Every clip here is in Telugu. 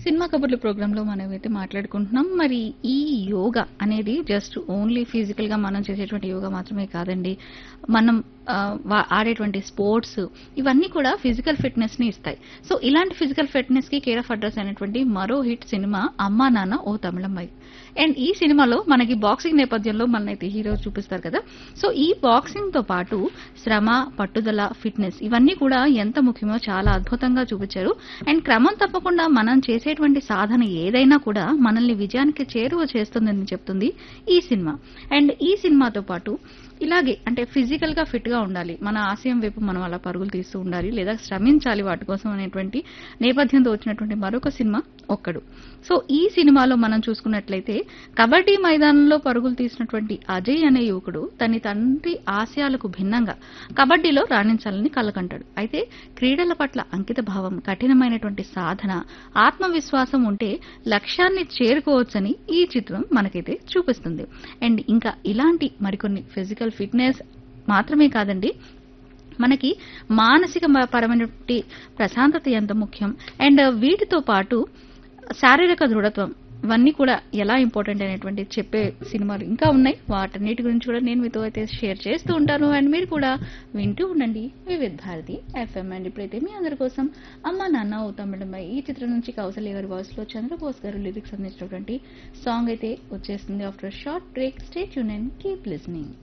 సినిమా కబుర్లు ప్రోగ్రాంలో మనం అయితే మాట్లాడుకుంటున్నాం మరి ఈ యోగా అనేది జస్ట్ ఓన్లీ ఫిజికల్ గా మనం చేసేటువంటి యోగా మాత్రమే కాదండి మనం ఆ, వా- ఆడేటువంటి స్పోర్ట్స్ ఇవన్నీ కూడా ఫిజికల్ ఫిట్నెస్ ని ఇస్తాయి సో ఇలాంటి ఫిజికల్ ఫిట్నెస్ కి కేర్ ఆఫ్ అడ్రస్ అయినటువంటి మరో హిట్ సినిమా అమ్మా నాన్న ఓ తమిళమ్మాయి అండ్ ఈ సినిమాలో మనకి బాక్సింగ్ నేపథ్యంలో మనైతే హీరో చూపిస్తారు కదా సో ఈ బాక్సింగ్ తో పాటు శ్రమ పట్టుదల ఫిట్నెస్ ఇవన్నీ కూడా ఎంత ముఖ్యమో చాలా అద్భుతంగా చూపించారు అండ్ క్రమం తప్పకుండా మనం చేసేటువంటి సాధన ఏదైనా కూడా మనల్ని విజయానికి చేరువ చేస్తుందని చెప్తుంది ఈ సినిమా అండ్ ఈ సినిమాతో పాటు ఇలాగే అంటే ఫిజికల్ గా ఫిట్ గా ఉండాలి మన ఆశయం వైపు మనం అలా పరుగులు తీస్తూ ఉండాలి లేదా శ్రమించాలి వాటి కోసం అనేటువంటి నేపథ్యంతో వచ్చినటువంటి మరొక సినిమా ఒక్కడు సో ఈ సినిమాలో మనం చూసుకున్నట్లయితే కబడ్డీ మైదానంలో పరుగులు తీసినటువంటి అజయ్ అనే యువకుడు తన తండ్రి ఆశయాలకు భిన్నంగా కబడ్డీలో రాణించాలని కలకంటాడు అయితే క్రీడల పట్ల అంకిత భావం కఠినమైనటువంటి సాధన ఆత్మవిశ్వాసం ఉంటే లక్ష్యాన్ని చేరుకోవచ్చని ఈ చిత్రం మనకైతే చూపిస్తుంది అండ్ ఇంకా ఇలాంటి మరికొన్ని ఫిజికల్ ఫిట్నెస్ మాత్రమే కాదండి మనకి మానసిక మ- పరమైనటువంటి ప్రశాంతత ఎంత ముఖ్యం అండ్ వీటితో పాటు శారీరక దృఢత్వం ఇవన్నీ కూడా ఎలా ఇంపార్టెంట్ అనేటువంటి చెప్పే సినిమాలు ఇంకా ఉన్నాయి వాటన్నిటి గురించి కూడా నేను మీతో అయితే షేర్ చేస్తూ ఉంటాను అండ్ మీరు కూడా వింటూ ఉండండి వివిధ భారతి ఎఫ్ఎం అండ్ ఇప్పుడైతే మీ అందరి కోసం అమ్మ నాన్న ఓ తమిళమ్మాయి ఈ చిత్రం నుంచి కౌసల్య గారి వాయిస్ లో చంద్రబోస్ గారు లిరిక్స్ అందించినటువంటి సాంగ్ అయితే వచ్చేస్తుంది ఆఫ్టర్ షార్ట్ బ్రేక్ స్టేట్ యూన్ అండ్ కీప్ లిస్నింగ్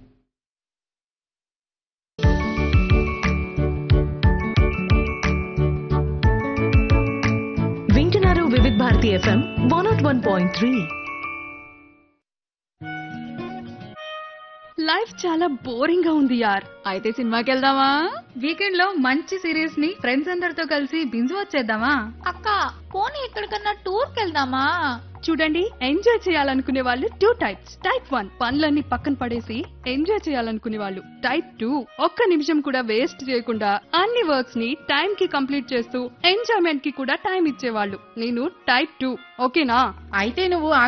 వింటున్నారు Vividh Bharati FM one naught one point three life చాలా బోరింగ్ గా ఉంది యార్ అయితే సినిమాకి వెళ్దామా వీకెండ్ లో మంచి సిరీస్ ని ఫ్రెండ్స్ అందరితో కలిసి బింజు వచ్చేద్దామా అక్క పోనీ ఎక్కడికన్నా టూర్ కెళ్దామా చూడండి ఎంజాయ్ చేయాలనుకునే వాళ్ళు టూ టైప్స్ టైప్ వన్ పనులన్నీ పక్కన పడేసి ఎంజాయ్ చేయాలనుకునే వాళ్ళు టైప్ టూ ఒక్క నిమిషం కూడా వేస్ట్ చేయకుండా అన్ని వర్క్స్ ని టైం కి కంప్లీట్ చేస్తూ ఎంజాయ్మెంట్ కి కూడా టైం ఇచ్చేవాళ్ళు నేను టైప్ టూ ఓకేనా అయితే నువ్వు